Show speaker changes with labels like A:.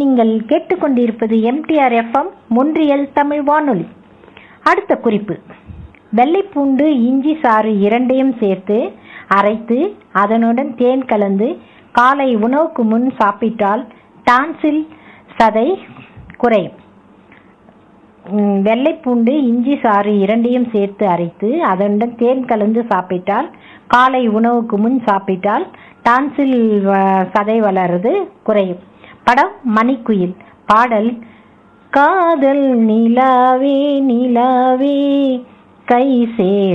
A: நீங்கள் கேட்டுக்கொண்டிருப்பது MTR FM ஒன்றியல் Tamil வானொலி அடுத்த குறிப்பு வெள்ளைப்பூண்டு இஞ்சி சாறு இரண்டையும் சேர்த்து அரைத்து அதனுடன் தேன் கலந்து காலை உணவுக்கு முன் சாப்பிட்டால் டான்சில் சதை குறையும் ம், வெள்ளைப்பூண்டு இஞ்சி சாறு இரண்டையும் சேர்த்து அரைத்து அதனுடன் தேன் கலந்து சாப்பிட்டால் காலை உணவுக்கு முன் சாப்பிட்டால் டான்சில் வ- சதை வளர்றது குறையும் படம் மணிக்குயில் பாடல் காதல் நிலாவே நிலாவே கை சேர்